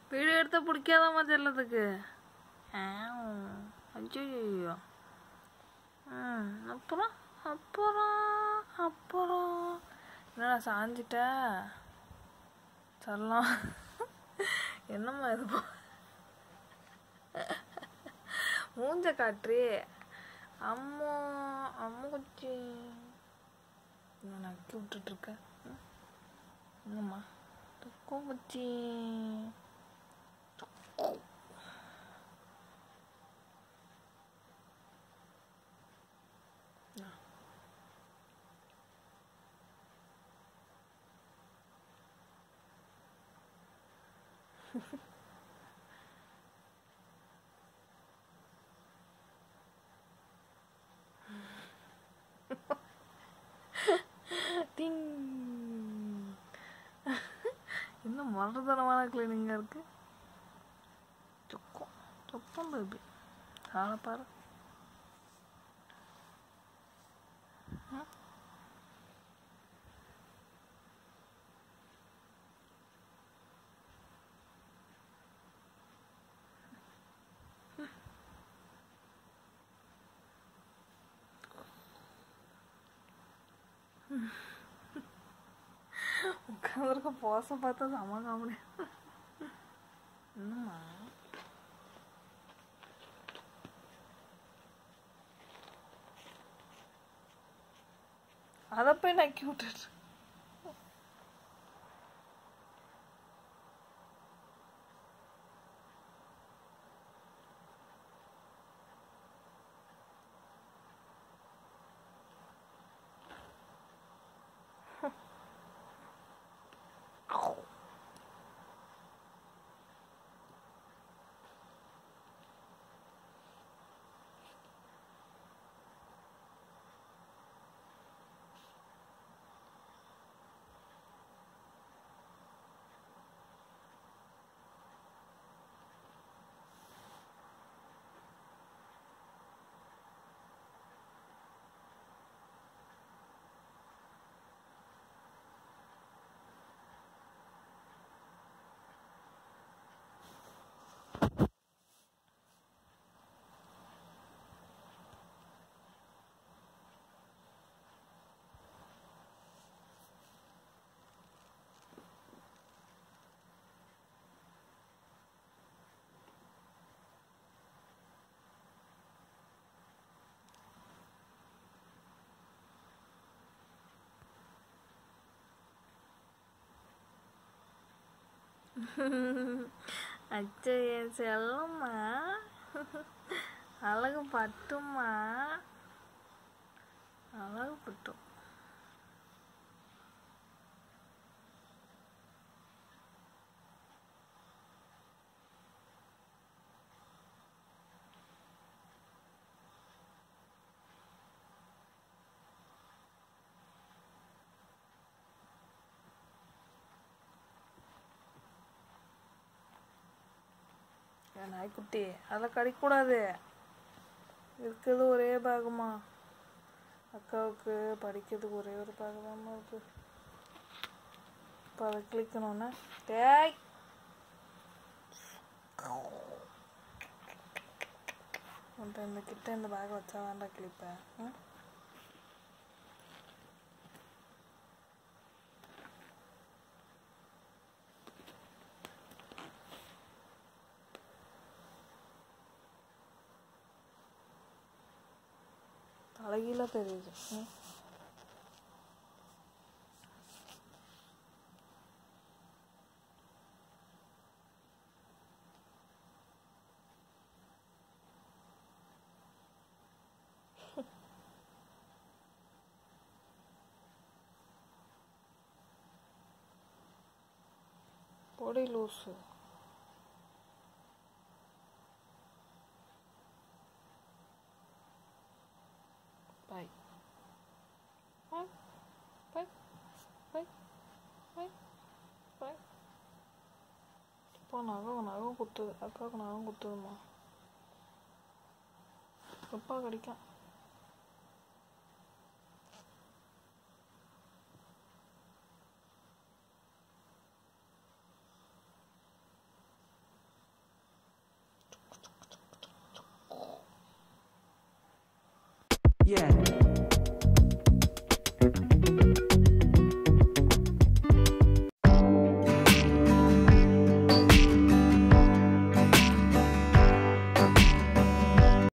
Video எடுத்த பிடிக்காதாம்மா செல்லத்துக்கு ஐயோ ம் அப்புறம் அப்புறம் அப்புறம் என்னடா சாஞ்சிட்ட சொல்லலாம் என்னம்மா இது போ- மூஞ்ச காட்டுறி அம்மா அம்மா குச்சி நான் நக்கி விட்டுட்டு இருக்கேன் ம். என்னம்மா துக்கம் குச்சி டிங் இன்னும் மரதனமான கிளீனிங்காக இருக்கு சொக்கம் சொப்பம் பேபி காலை பாரு ம். உட்காந்துருக்க போச பார்த்தா செம காமெடி என்னம்மா அதை போய் நக்கி விட்டுட்டு அச்சோ என் செல்லம்மா அழகு பட்டுமா அழகு பட்டும் என் நாய்க்குட்டி அதெல்லாம் கடிக்கக்கூடாது இருக்கிறது ஒரே பாகமா அக்காவுக்கு படிக்கிறதுக்கு ஒரே ஒரு பாகதாம்மா இருக்கு இப்போ அதை கிளிக்கணும்னா டேய் உன்ட்ட இந்த கிட்ட இந்த பேக் வச்சா வேண்டாம் கிளிப்பேன் ம் தலைகீழாக தெரியுது ம் பொடி லூசு பாய் பாய் பாய் பாய் பாய் பாய் இப்போ நகம் நகம் குத்துது அக்காவுக்கு நகம் குத்துதுமா எப்பா கடிக்கும் Yeah.